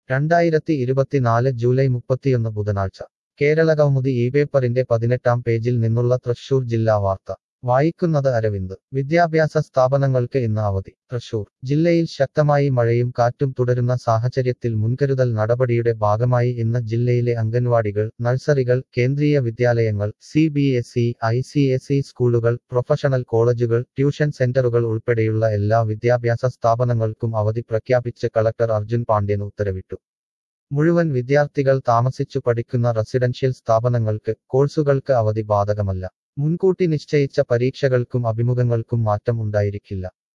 രണ്ടായിരത്തി ഇരുപത്തിനാല് ജൂലൈ മുപ്പത്തിയൊന്ന് ബുധനാഴ്ച കേരള കൗമുദി ഈ പേപ്പറിന്റെ പതിനെട്ടാം പേജിൽ നിന്നുള്ള തൃശൂർ ജില്ലാ വാർത്ത വായിക്കുന്നത് അരവിന്ദ് വിദ്യാഭ്യാസ സ്ഥാപനങ്ങൾക്ക് ഇന്ന് അവധി തൃശൂർ ജില്ലയിൽ ശക്തമായി മഴയും കാറ്റും തുടരുന്ന സാഹചര്യത്തിൽ മുൻകരുതൽ നടപടിയുടെ ഭാഗമായി ഇന്ന് ജില്ലയിലെ അംഗൻവാടികൾ നഴ്സറികൾ കേന്ദ്രീയ വിദ്യാലയങ്ങൾ C B S E I C S E സ്കൂളുകൾ പ്രൊഫഷണൽ കോളേജുകൾ ട്യൂഷൻ സെന്ററുകൾ ഉൾപ്പെടെയുള്ള എല്ലാ വിദ്യാഭ്യാസ സ്ഥാപനങ്ങൾക്കും അവധി പ്രഖ്യാപിച്ച് കളക്ടർ അർജുൻ പാണ്ഡ്യൻ ഉത്തരവിട്ടു മുഴുവൻ വിദ്യാർത്ഥികൾ താമസിച്ചു പഠിക്കുന്ന റെസിഡൻഷ്യൽ സ്ഥാപനങ്ങൾക്ക് കോഴ്സുകൾക്ക് അവധി ബാധകമല്ല മുൻകൂട്ടി നിശ്ചയിച്ച പരീക്ഷകൾക്കും അഭിമുഖങ്ങൾക്കും മാറ്റം ഉണ്ടായിരിക്കില്ല